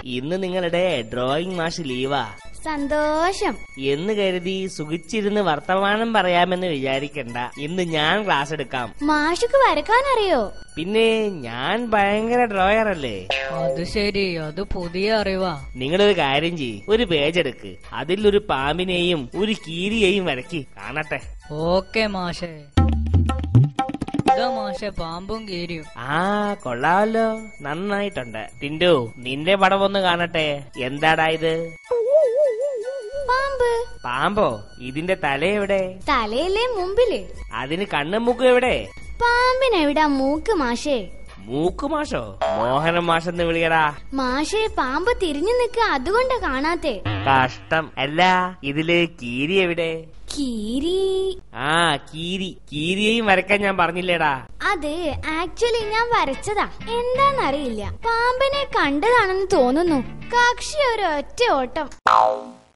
ഇന്ന് നിങ്ങളുടെ ഡ്രോയിങ് മാഷ് ലീവാ സന്തോഷം എന്ന് കരുതി സുഖിച്ചിരുന്ന് വർത്തമാനം പറയാമെന്ന് വിചാരിക്കണ്ട ഇന്ന് ഞാൻ ക്ലാസ് എടുക്കാം മാഷുക്ക് വരക്കാൻ അറിയോ പിന്നെ ഞാൻ ഭയങ്കര ഡ്രോയർ അല്ലേ അത് ശരി അത് പുതിയ അറിവാ നിങ്ങളൊരു കാര്യം ചെയ്യ് ഒരു പേജ് എടുക്ക് അതിൽ ഒരു പാമ്പിനെയും ഒരു കീരിയെയും വരക്കി കാണട്ടെ ഓക്കെ മാഷേ ഇതാ മാഷെ പാമ്പും കീരിയും ആ കൊള്ളാമല്ലോ നന്നായിട്ടുണ്ട് ടിൻഡു നിന്റെ പടം ഒന്ന് കാണട്ടെ എന്താടാ ഇത് പാമ്പ് പാമ്പോ ഇതിന്റെ തല എവിടെ തലയിലെ മുമ്പില് അതിന് കണ്ണും മൂക്കും എവിടെ പാമ്പിനെവിടാ മൂക്ക് മാഷേ മൂക്ക് മാഷോ മോഹനം മാഷെന്ന് വിളിയടാ മാഷേ പാമ്പ് തിരിഞ്ഞു നിക്ക അതുകൊണ്ടാ കാണാത്തെ കഷ്ടം അല്ല ഇതില് കീരി എവിടെ കീരി ആ കീരി കീരിയെയും വരക്കാൻ ഞാൻ പറഞ്ഞില്ലേടാ അത് ആക്ച്വലി ഞാൻ വരച്ചതാ എന്താന്നറിയില്ല പാമ്പിനെ കണ്ടതാണെന്ന് തോന്നുന്നു കക്ഷി ഒരു ഒറ്റ ഓട്ടം